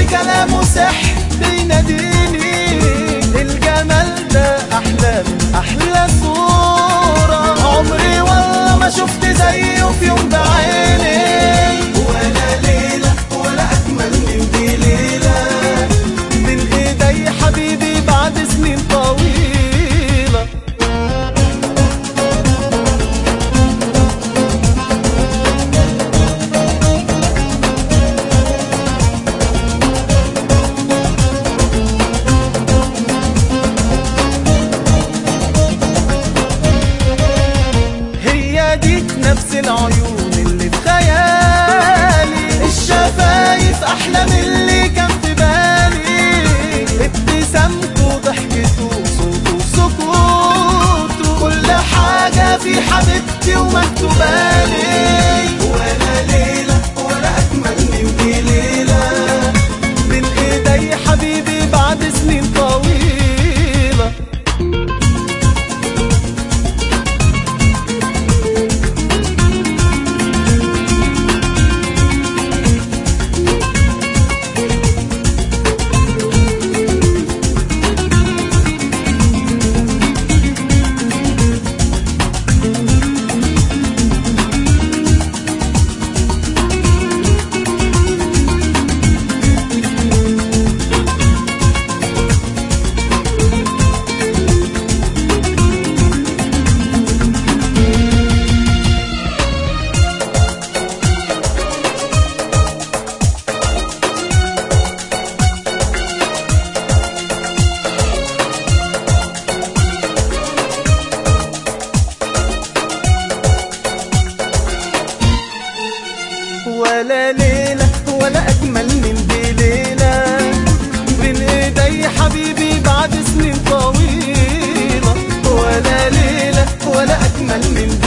كلامه سحر بيناديني الجمال ده أحلى من أحلى صورة عمري والله ما شفت زيه في يوم بعيني ولا ليلة ولا أجمل من دي ليلة من إيدي حبيبي بعد سنين طويلة هي ديك نفس العيون اللي في خيالي الشفايف احلى من اللي كان في بالي ابتسامته ضحكته صوته سكوته كل حاجة في حبيبتي ومكتوبالي ولا ليلة ولا أجمل من دي ليلة من إيدي حبيبي بعد سنين طويلة ولا ليلة ولا أجمل من دي ليلة بين إيدي حبيبي بعد سنين طويلة ولا ليلة ولا أجمل من دي